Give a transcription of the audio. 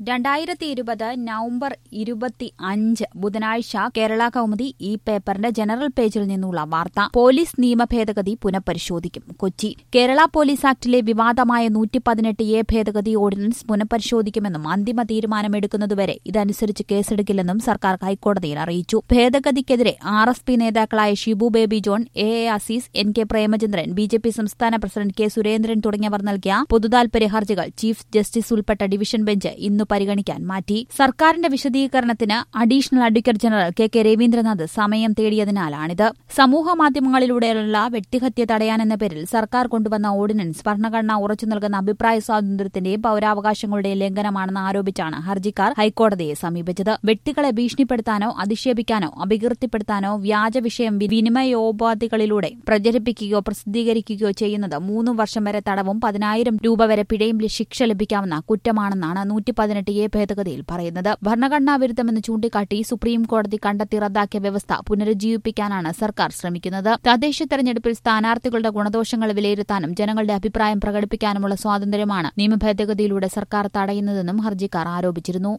രണ്ടായിരത്തി ഇരുപത് നവംബർ ഇരുപത്തി അഞ്ച് ബുധനാഴ്ച കേരള കൗമുദി ഈ പേപ്പറിന്റെ ജനറൽ പേജിൽ നിന്നുള്ള വാർത്ത പോലീസ് നിയമ ഭേദഗതി പുനഃപരിശോധിക്കും കൊച്ചി കേരള പോലീസ് ആക്ടിലെ വിവാദമായ നൂറ്റി പതിനെട്ട് എ ഭേദഗതി ഓർഡിനൻസ് പുനഃപരിശോധിക്കുമെന്നും അന്തിമ തീരുമാനമെടുക്കുന്നതുവരെ ഇതനുസരിച്ച് കേസെടുക്കില്ലെന്നും സർക്കാർ ഹൈക്കോടതിയിൽ അറിയിച്ചു ഭേദഗതിക്കെതിരെ ആർ എസ് പി നേതാക്കളായ Shibu Baby John A A Azeez N K Premachandran B J P സംസ്ഥാന പ്രസിഡന്റ് കെ സുരേന്ദ്രൻ തുടങ്ങിയവർ നൽകിയ പൊതുതാൽപര്യ ഹർജികൾ ചീഫ് ജസ്റ്റിസ് ഉൾപ്പെട്ട ഡിവിഷൻ ബെഞ്ച് ഇന്ന് പരിഗണിക്കാൻ മാറ്റി സർക്കാരിന്റെ വിശദീകരണത്തിന് additional advocate general K K Ravindranath സമയം തേടിയതിനാലാണിത് സമൂഹ മാധ്യമങ്ങളിലൂടെയുള്ള വ്യക്തിഹത്യ തടയാനെന്ന പേരിൽ സർക്കാർ കൊണ്ടുവന്ന ഓർഡിനൻസ് ഭരണഘടന ഉറച്ചു നൽകുന്ന അഭിപ്രായ സ്വാതന്ത്ര്യത്തിന്റെയും പൌരാവകാശങ്ങളുടെയും ലംഘനമാണെന്ന് ആരോപിച്ചാണ് ഹർജിക്കാർ ഹൈക്കോടതിയെ സമീപിച്ചത് വ്യക്തികളെ ഭീഷണിപ്പെടുത്താനോ അധിക്ഷേപിക്കാനോ അപകീർത്തിപ്പെടുത്താനോ വ്യാജ വിഷയം വിനിമയോപാധികളിലൂടെ പ്രചരിപ്പിക്കുകയോ പ്രസിദ്ധീകരിക്കുകയോ ചെയ്യുന്നത് മൂന്ന് വർഷം വരെ തടവും പതിനായിരം രൂപ വരെ പിഴയും ശിക്ഷ ലഭിക്കാവുന്ന കുറ്റമാണെന്നാണ് നൂറ്റി പതിനെട്ട് എ ഭേദഗതിയിൽ പറയുന്നത് ഭരണഘടനാ വിരുദ്ധമെന്ന് ചൂണ്ടിക്കാട്ടി സുപ്രീം കോടതി കണ്ടെത്തി റദ്ദാക്കിയ വ്യവസ്ഥ പുനരുജ്ജീവിപ്പിക്കാനാണ് സർക്കാർ ശ്രമിക്കുന്നത് തദ്ദേശ തെരഞ്ഞെടുപ്പിൽ സ്ഥാനാർത്ഥികളുടെ ഗുണദോഷങ്ങൾ വിലയിരുത്താനും ജനങ്ങളുടെ അഭിപ്രായം പ്രകടിപ്പിക്കാനുമുള്ള സ്വാതന്ത്ര്യമാണ് നിയമഭേദഗതിയിലൂടെ സർക്കാർ തടയുന്നതെന്നും ഹർജിക്കാർ ആരോപിച്ചിരുന്നു